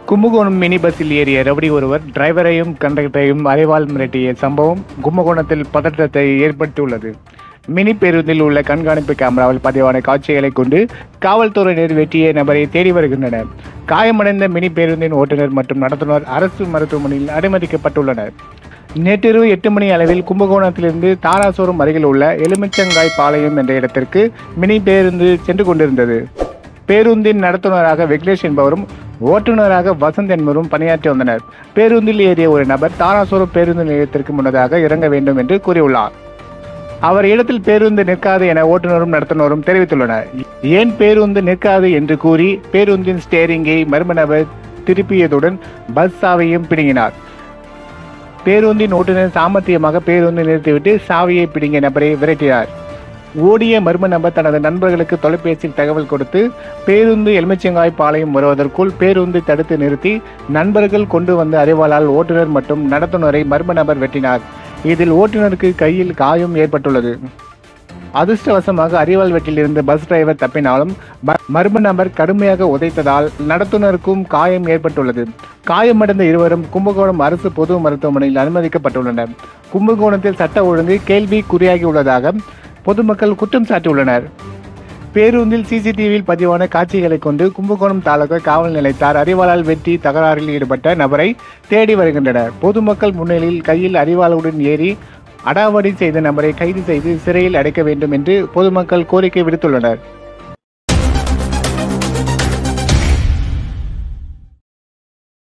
Kumbakonam mini பஸ்ஸில் ஏறிய rowdy ஒருவர் டிரைவரையும் கண்டக்டரையும் அரைவால் மிரட்டிய சம்பவம் கும்பகோணத்தில் பதற்றத்தை ஏற்படுத்தியுள்ளது மினி பேருந்தில் உள்ள கண்காணிப்பு கேமராவில் பதிவான காட்சிகளை கொண்டு காவல்துறையினர் வெட்டிய நபரை தேடி வருகின்றனர் காயமடைந்த மினி பேருந்தின் ஓட்டுநர் மற்றும் நடத்துனர் அரசு மருத்துவமனையில் அனுமதிக்கப்பட்டுள்ளனர் நேற்றிரவு எட்டு மணி அளவில் கும்பகோணத்திலிருந்து தாராசுரம் அருகில் உள்ள எலுமிச்சங்காய் பாளையம் என்ற இடத்திற்கு மினி பேருந்து சென்று கொண்டிருந்தது பேருந்தின் நடத்துனராக வெங்கடேஷ் என்பவரும் ஓட்டுநராக வசந்த் என்பவரும் பணியாற்றி வந்தனர் பேருந்தில் ஏறிய ஒரு நபர் தாராசுரம் பேருந்து நிலையத்திற்கு முன்னதாக இறங்க வேண்டும் என்று கூறியுள்ளார் அவர் இடத்தில் பேருந்து நிற்காது என ஓட்டுநரும் நடத்துனரும் தெரிவித்துள்ளனர் ஏன் பேருந்து நிற்காது என்று கூறி பேருந்தின் ஸ்டேரிங்கை மர்ம நபர் திருப்பியதுடன் பஸ் சாவையும் பிடுங்கினார் பேருந்தின் ஓட்டுநர் சாமர்த்தியமாக பேருந்து நிறுத்திவிட்டு சாவியை பிடுங்கிய நபரை விரட்டினார் ஓடிய மர்ம நபர் தனது நண்பர்களுக்கு தொலைபேசியில் தகவல் கொடுத்து பேருந்து எலுமிச்சங்காய் பாளையம் வருவதற்குள் பேருந்தை தடுத்து நிறுத்தி நண்பர்கள் கொண்டு வந்த அறிவாளால் ஓட்டுநர் மற்றும் நடத்துனரை மர்ம நபர் வெட்டினார் இதில் ஓட்டுநருக்கு கையில் காயம் ஏற்பட்டுள்ளது அதிர்ஷ்டவசமாக அரிவாள் வெட்டில் இருந்து பஸ் டிரைவர் தப்பினாலும் ப- மர்ம நபர் கடுமையாக உதைத்ததால் நடத்துனருக்கும் காயம் ஏற்பட்டுள்ளது காயமடைந்த இருவரும் கும்பகோணம் அரசு பொது மருத்துவமனையில் அனுமதிக்கப்பட்டுள்ளனர் கும்பகோணத்தில் சட்ட ஒழுங்கு கேள்வி குறியாகியுள்ளதாக பொதுமக்கள் குற்றம் சாட்டியுள்ளனர் பேருந்தில் சிசிடிவியில் பதிவான காட்சிகளை கொண்டு கும்பகோணம் தாலுகா காவல் நிலையத்தார் அறிவாளால் வெட்டி தகராறில் ஈடுபட்ட நபரை தேடி வருகின்றனர் பொதுமக்கள் முன்னிலையில் கையில் அறிவாளுடன் ஏறி அடாவடி செய்த நபரை கைது செய்து சிறையில் அடைக்க வேண்டும் என்று பொதுமக்கள் கோரிக்கை விடுத்துள்ளனர்